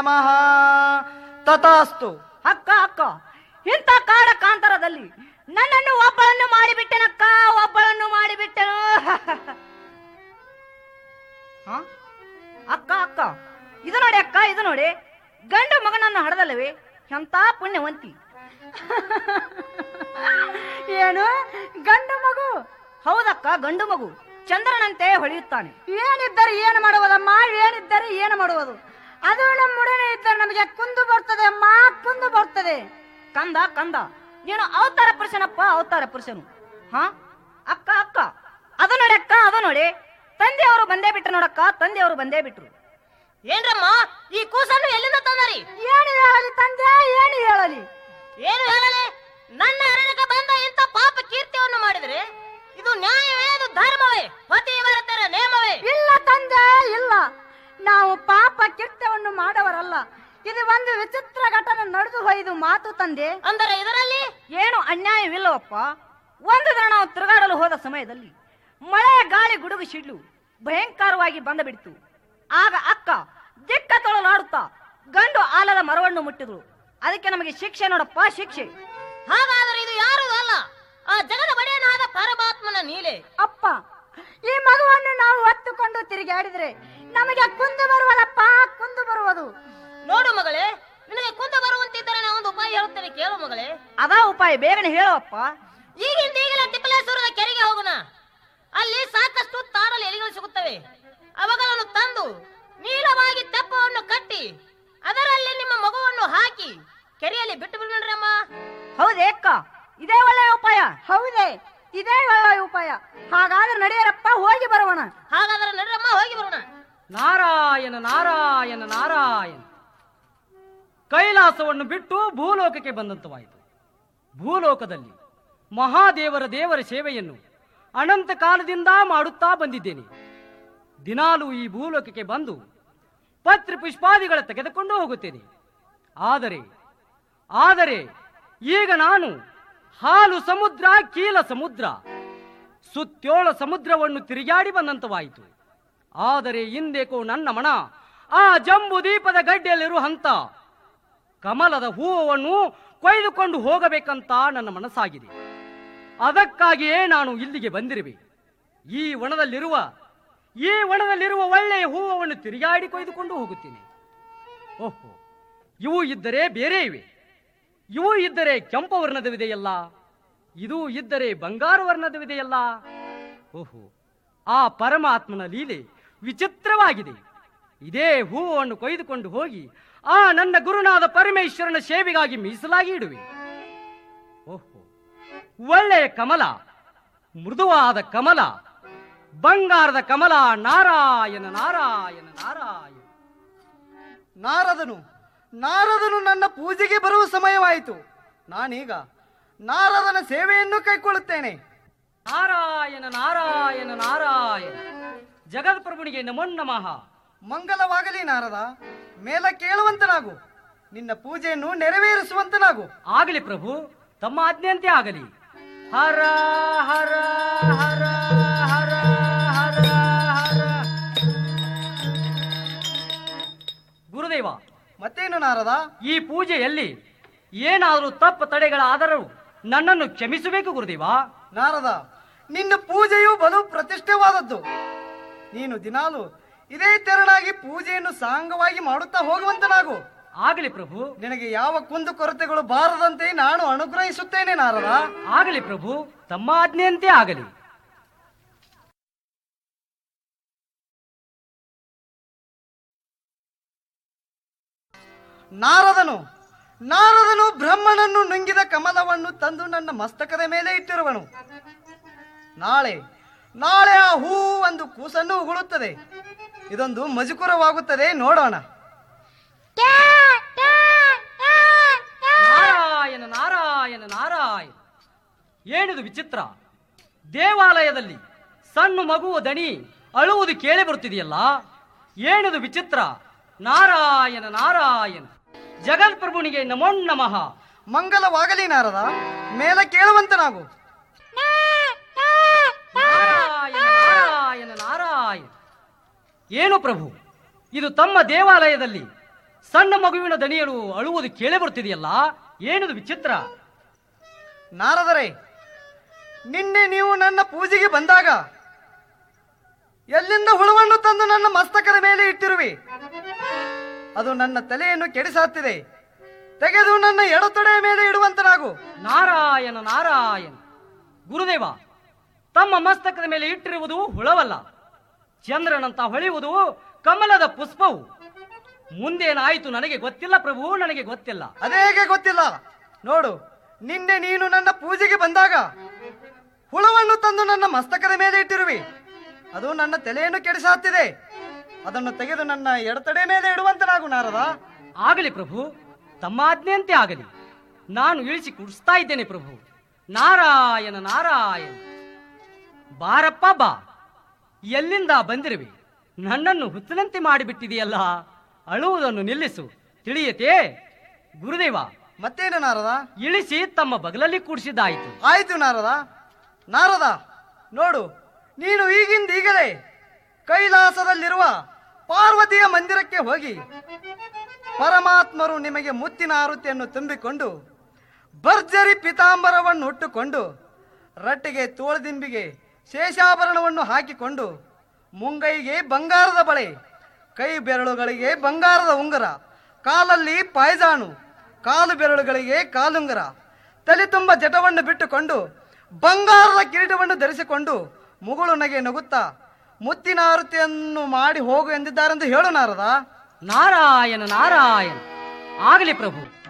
ನಮಃ ತಥಾಸ್ತು ಅಕ್ಕ ಅಕ್ಕ ಇಂಥ ಕಾಡ ಕಾಂತರದಲ್ಲಿ ನನ್ನನ್ನು ಒಬ್ಬಳನ್ನು ಮಾಡಿಬಿಟ್ಟೆನಕ್ಕ ಒಬ್ಬಳನ್ನು ಮಾಡಿಬಿಟ್ಟೆನು ಹ? ಅಕ್ಕ ಅಕ್ಕ ಇದು ನೋಡಿ ಅಕ್ಕ ಇದು ನೋಡಿ ಗಂಡು ಮಗನನ್ನು ಹಡದಲ್ಲವೇ ಎಂತ ಪುಣ್ಯವಂತಿ ಏನು ಗಂಡು ಮಗು ಹೌದಕ್ಕ ಗಂಡು ಮಗು ಚಂದ್ರನಂತೆ ಹೊಳೆಯುತ್ತಾನೆ ಏನಿದ್ದರೆ ಏನು ಮಾಡುವುದಮ್ಮ ಏನಿದ್ದರೆ ಏನು ಮಾಡುವುದು ಅದು ನಮ್ಮೊಡನೆ ಇದ್ದರೆ ನಮಗೆ ಕುಂದು ಬರ್ತದೆ ಅಮ್ಮ ಕುಂದು ಬರ್ತದೆ ಕಂದ ಕಂದ ನೀನು ಅವತಾರ ಪುರುಷನಪ್ಪ ಅವತಾರ ಪುರುಷನು ಹಾ ಅಕ್ಕ ಅಕ್ಕ ಅದು ನೋಡಿ ಅಕ್ಕ ಅದು ನೋಡಿ ತಂದೆಯವರು ಬಂದೇ ಬಿಟ್ರು ನೋಡಕ್ಕ ತಂದೆಯವರು ಬಂದೇ ಬಿಟ್ರು ಏನ್ರಮ್ಮ ಈ ಕೂಸನ್ನು ಎಲ್ಲಿಂದ ತಂದರಿ ಏನು ಹೇಳಲಿ ತಂದೆ ಏನು ಹೇಳಲಿ ಏನು ಹೇಳಲಿ ನನ್ನ ಅರಣ್ಯಕ್ಕೆ ಬಂದ ಇಂಥ ಪಾಪ ಕೀರ್ತಿಯನ್ನು ಮಾಡಿದ್ರೆ ಇದು ನ್ಯಾಯವೇ ಇದು ಧರ್ಮವೇ ಪತಿವರತರ ನೇಮವೇ ಇಲ್ಲ ತಂದೆ ಇಲ್ಲ ನಾವು ಪಾಪ ಕೀರ್ತ್ಯವನ್ನು ಮಾಡವರಲ್ಲ ಇದು ಒಂದು ವಿಚಿತ್ರ ಘಟನೆ ನಡೆದು ಹೋಯ್ದು ಮಾತು ತಂದೆ ಅಂದರೆ ಇದರಲ್ಲಿ ಏನು ಅನ್ಯಾಯವಿಲ್ಲವಪ್ಪ ಒಂದು ದಿನ ನಾವು ತಿರುಗಾಡಲು ಹೋದ ಸಮಯದಲ್ಲಿ ಮಳೆ ಗಾಳಿ ಗುಡುಗು ಸಿಡ್ಲು ಭಯಂಕರವಾಗಿ ಬಂದ ಬಿಡ್ತು ಆಗ ಅಕ್ಕ ದಿಕ್ಕ ತೊಳಲಾಡುತ್ತಾ ಗಂಡು ಆಲದ ಮರವನ್ನು ಮುಟ್ಟಿದ್ರು ಅದಕ್ಕೆ ನಮಗೆ ಶಿಕ್ಷೆ ನೋಡಪ್ಪ ಶಿಕ್ಷೆ ಹಾಗಾದರೆ ಇದು ಯಾರು ಅಲ್ಲ ಆ ಜಗದ ಬಡೆಯನಾದ ಪರಮಾತ್ಮನ ನೀಲೆ ಅಪ್ಪ ಈ ಮಗುವನ್ನು ನಾವು ಹೊತ್ತುಕೊಂಡು ತಿರುಗಾಡಿದ್ರೆ ನಮಗೆ ಕುಂದು ಬರುವಲ್ಲಪ್ಪ ಕುಂದು ಬರುವುದು ನೋಡು ಮಗಳೇ ನಿನಗೆ ಕುಂದ ಬರುವಂತಿದ್ದರೆ ನಾನು ಒಂದು ಉಪಾಯ ಹೇಳುತ್ತೇನೆ ಕೇಳು ಮಗಳೇ ಅದಾ ಉಪಾಯ ಬೇಗನೆ ಹೇಳವಪ್ಪ ಈಗಿಂದ ಈಗಲೇ ತಿಪ್ಪಲೇಶ್ವರದ ಕೆರೆಗೆ ಹೋಗೋಣ ಅಲ್ಲಿ ಸಾಕಷ್ಟು ತಾರಲು ಎಲೆಗಳು ಸಿಗುತ್ತವೆ ಅವುಗಳನ್ನು ತಂದು ನೀಳವಾಗಿ ತೆಪ್ಪವನ್ನು ಕಟ್ಟಿ ಅದರಲ್ಲಿ ನಿಮ್ಮ ಮಗುವನ್ನು ಹಾಕಿ ಕೆರೆಯಲ್ಲಿ ಬಿಟ್ಟು ಬಿಡೋಣ್ರಿ ಅಮ್ಮ ಹೌದೇ ಅಕ್ಕ ಇದೇ ಒಳ್ಳೆಯ ಉಪಾಯ ಹೌದೇ ಇದೇ ಒಳ್ಳೆಯ ಉಪಾಯ ಹಾಗಾದ್ರೆ ನಡೆಯರಪ್ಪ ಹೋಗಿ ಬರೋಣ ಹಾಗಾದ್ರೆ ನಡ್ರಮ್ಮ ಹೋಗಿ ಬರೋಣ ನಾರಾಯಣ ನಾರಾಯಣ ನಾರಾಯಣ ಕೈಲಾಸವನ್ನು ಬಿಟ್ಟು ಭೂಲೋಕಕ್ಕೆ ಬಂದಂತವಾಯಿತು ಭೂಲೋಕದಲ್ಲಿ ಮಹಾದೇವರ ದೇವರ ಸೇವೆಯನ್ನು ಅನಂತ ಕಾಲದಿಂದ ಮಾಡುತ್ತಾ ಬಂದಿದ್ದೇನೆ ದಿನಾಲೂ ಈ ಭೂಲೋಕಕ್ಕೆ ಬಂದು ಪತ್ರ ಪುಷ್ಪಾದಿಗಳ ತೆಗೆದುಕೊಂಡು ಹೋಗುತ್ತೇನೆ ಆದರೆ ಆದರೆ ಈಗ ನಾನು ಹಾಲು ಸಮುದ್ರ ಕೀಲ ಸಮುದ್ರ ಸುತ್ತೋಳ ಸಮುದ್ರವನ್ನು ತಿರುಗಾಡಿ ಬಂದಂತವಾಯಿತು ಆದರೆ ಹಿಂದೇಕೋ ನನ್ನ ಮನ ಆ ಜಂಬು ದೀಪದ ಗಡ್ಡೆಯಲ್ಲಿರುವಂತ ಕಮಲದ ಹೂವನ್ನು ಕೊಯ್ದುಕೊಂಡು ಹೋಗಬೇಕಂತ ನನ್ನ ಮನಸ್ಸಾಗಿದೆ ಅದಕ್ಕಾಗಿಯೇ ನಾನು ಇಲ್ಲಿಗೆ ಬಂದಿರುವೆ ಈ ವನದಲ್ಲಿರುವ ಈ ವನದಲ್ಲಿರುವ ಒಳ್ಳೆಯ ಹೂವನ್ನು ತಿರುಗಾಡಿ ಕೊಯ್ದುಕೊಂಡು ಹೋಗುತ್ತೇನೆ ಓಹೋ ಇವು ಇದ್ದರೆ ಬೇರೆ ಇವೆ ಇವು ಇದ್ದರೆ ಕೆಂಪು ವರ್ಣದವಿದೆಯಲ್ಲ ಇದು ಇದ್ದರೆ ಬಂಗಾರು ವರ್ಣದವಿದೆಯಲ್ಲ ಓಹೋ ಆ ಪರಮಾತ್ಮನ ಲೀಲೆ ವಿಚಿತ್ರವಾಗಿದೆ ಇದೇ ಹೂವನ್ನು ಕೊಯ್ದುಕೊಂಡು ಹೋಗಿ ಆ ನನ್ನ ಗುರುನಾದ ಪರಮೇಶ್ವರನ ಸೇವೆಗಾಗಿ ಮೀಸಲಾಗಿ ಇಡುವೆ ಓಹೋ ಒಳ್ಳೆಯ ಕಮಲ ಮೃದುವಾದ ಕಮಲ ಬಂಗಾರದ ಕಮಲ ನಾರಾಯಣ ನಾರಾಯಣ ನಾರಾಯಣ ನಾರದನು ನಾರದನು ನನ್ನ ಪೂಜೆಗೆ ಬರುವ ಸಮಯವಾಯಿತು ನಾನೀಗ ನಾರದನ ಸೇವೆಯನ್ನು ಕೈಕೊಳ್ಳುತ್ತೇನೆ ನಾರಾಯಣ ನಾರಾಯಣ ನಾರಾಯಣ ಜಗತ್ಪ್ರಭುನಿಗೆ ನಮೋ ನಮಃ ಮಂಗಲವಾಗಲಿ ನಾರದ ಮೇಲ ಕೇಳುವಂತನಾಗು ನಿನ್ನ ಪೂಜೆಯನ್ನು ನೆರವೇರಿಸುವಂತನಾಗು ಆಗಲಿ ಪ್ರಭು ತಮ್ಮ ಆಜ್ಞೆಯಂತೆ ಆಗಲಿ ಹರ ಹರ ಹರ ಹರ ಹರ ಹರ ಗುರುದೇವ ಮತ್ತೇನು ನಾರದ ಈ ಪೂಜೆಯಲ್ಲಿ ಏನಾದರೂ ತಪ್ಪು ತಡೆಗಳಾದರೂ ನನ್ನನ್ನು ಕ್ಷಮಿಸಬೇಕು ಗುರುದೇವ ನಾರದ ನಿನ್ನ ಪೂಜೆಯು ಬಲು ಪ್ರತಿಷ್ಠೆವಾದದ್ದು ನೀನು ದಿನಾಲು ಇದೇ ತೆರನಾಗಿ ಪೂಜೆಯನ್ನು ಸಾಂಗವಾಗಿ ಮಾಡುತ್ತಾ ಹೋಗುವಂತನಾಗು ಆಗಲಿ ಪ್ರಭು ನಿನಗೆ ಯಾವ ಕುಂದು ಕೊರತೆಗಳು ಬಾರದಂತೆ ನಾನು ಅನುಗ್ರಹಿಸುತ್ತೇನೆ ನಾರದ ಆಗಲಿ ಪ್ರಭು ತಮ್ಮ ಆಜ್ಞೆಯಂತೆ ಆಗಲಿ ನಾರದನು ನಾರದನು ಬ್ರಹ್ಮನನ್ನು ನುಂಗಿದ ಕಮಲವನ್ನು ತಂದು ನನ್ನ ಮಸ್ತಕದ ಮೇಲೆ ಇಟ್ಟಿರುವನು ನಾಳೆ ನಾಳೆ ಆ ಹೂ ಒಂದು ಕೂಸನ್ನು ಉಗುಳುತ್ತದೆ ಇದೊಂದು ಮಜುಕುರವಾಗುತ್ತದೆ ನೋಡೋಣ ನಾರಾಯಣ ನಾರಾಯಣ ನಾರಾಯಣ ಏನಿದು ವಿಚಿತ್ರ ದೇವಾಲಯದಲ್ಲಿ ಸಣ್ಣ ಮಗುವ ದಣಿ ಅಳುವುದು ಕೇಳಿ ಬರುತ್ತಿದೆಯಲ್ಲ ಏನಿದು ವಿಚಿತ್ರ ನಾರಾಯಣ ನಾರಾಯಣ ಜಗತ್ಪ್ರಭುನಿಗೆ ನಮೋ ನಮಃ ಮಂಗಲವಾಗಲಿ ನಾರದ ಮೇಲ ಕೇಳುವಂತನಾಗು ನಾರಾಯಣ ನಾರಾಯಣ ನಾರಾಯಣ ಏನು ಪ್ರಭು ಇದು ತಮ್ಮ ದೇವಾಲಯದಲ್ಲಿ ಸಣ್ಣ ಮಗುವಿನ ದಣಿಯಲು ಅಳುವುದು ಕೇಳಿ ಬರ್ತಿದೆಯಲ್ಲ ಏನದು ವಿಚಿತ್ರ ನಾರದರೆ ನಿನ್ನೆ ನೀವು ನನ್ನ ಪೂಜೆಗೆ ಬಂದಾಗ ಎಲ್ಲಿಂದ ಹುಳುವನ್ನು ತಂದು ನನ್ನ ಮಸ್ತಕದ ಮೇಲೆ ಇಟ್ಟಿರುವಿ ಅದು ನನ್ನ ತಲೆಯನ್ನು ಕೆಡಿಸಾತ್ತಿದೆ ತೆಗೆದು ನನ್ನ ಎಡತೊಡೆಯ ಮೇಲೆ ಇಡುವಂತನಾಗು ನಾರಾಯಣ ನಾರಾಯಣ ಗುರುದೇವ ತಮ್ಮ ಮಸ್ತಕದ ಮೇಲೆ ಇಟ್ಟಿರುವುದು ಹುಳವಲ್ಲ ಚಂದ್ರನಂತ ಹೊಳೆಯುವುದು ಕಮಲದ ಪುಷ್ಪವು ಮುಂದೇನಾಯಿತು ನನಗೆ ಗೊತ್ತಿಲ್ಲ ಪ್ರಭು ನನಗೆ ಗೊತ್ತಿಲ್ಲ ಅದೇಗೆ ಗೊತ್ತಿಲ್ಲ ನೋಡು ನಿನ್ನೆ ನೀನು ನನ್ನ ಪೂಜೆಗೆ ಬಂದಾಗ ಹುಳವನ್ನು ತಂದು ನನ್ನ ಮಸ್ತಕದ ಮೇಲೆ ಇಟ್ಟಿರುವಿ ಅದು ನನ್ನ ತಲೆಯನ್ನು ಕೆಡಿಸಾತ್ತಿದೆ ಅದನ್ನು ತೆಗೆದು ನನ್ನ ಎಡತಡೆ ಮೇಲೆ ಇಡುವಂತನಾಗು ನಾರದ ಆಗಲಿ ಪ್ರಭು ತಮ್ಮ ಆಜ್ಞೆಯಂತೆ ಆಗಲಿ ನಾನು ಇಳಿಸಿ ಕುಡಿಸ್ತಾ ಇದ್ದೇನೆ ಪ್ರಭು ನಾರಾಯಣ ನಾರಾಯಣ ಬಾರಪ್ಪ ಬಾ ಎಲ್ಲಿಂದ ಬಂದಿರುವೆ ನನ್ನನ್ನು ಹುಚ್ಚನಂತೆ ಮಾಡಿಬಿಟ್ಟಿದೆಯಲ್ಲ ಅಳುವುದನ್ನು ನಿಲ್ಲಿಸು ತಿಳಿಯತೆ ಗುರುದೇವ ಮತ್ತೇನು ನಾರದ ಇಳಿಸಿ ತಮ್ಮ ಬಗಲಲ್ಲಿ ಕೂಡಿಸಿದ್ದಾಯಿತು ಆಯ್ತು ನಾರದ ನಾರದ ನೋಡು ನೀನು ಈಗಿಂದ ಈಗಲೇ ಕೈಲಾಸದಲ್ಲಿರುವ ಪಾರ್ವತಿಯ ಮಂದಿರಕ್ಕೆ ಹೋಗಿ ಪರಮಾತ್ಮರು ನಿಮಗೆ ಮುತ್ತಿನ ಆರುತಿಯನ್ನು ತುಂಬಿಕೊಂಡು ಭರ್ಜರಿ ಪಿತಾಂಬರವನ್ನು ಹುಟ್ಟುಕೊಂಡು ರಟ್ಟಿಗೆ ತೋಳದಿಂಬಿಗೆ ಶೇಷಾಭರಣವನ್ನು ಹಾಕಿಕೊಂಡು ಮುಂಗೈಗೆ ಬಂಗಾರದ ಬಳೆ ಕೈ ಬೆರಳುಗಳಿಗೆ ಬಂಗಾರದ ಉಂಗುರ ಕಾಲಲ್ಲಿ ಪಾಯ್ಜಾನು ಕಾಲು ಬೆರಳುಗಳಿಗೆ ಕಾಲುಂಗುರ ತಲೆ ತುಂಬ ಜಟವನ್ನು ಬಿಟ್ಟುಕೊಂಡು ಬಂಗಾರದ ಕಿರೀಟವನ್ನು ಧರಿಸಿಕೊಂಡು ಮುಗುಳು ನಗೆ ನಗುತ್ತಾ ಮುತ್ತಿನ ಆರತಿಯನ್ನು ಮಾಡಿ ಹೋಗು ಎಂದಿದ್ದಾರೆಂದು ಹೇಳು ನಾರದ ನಾರಾಯಣ ನಾರಾಯಣ ಆಗಲಿ ಪ್ರಭು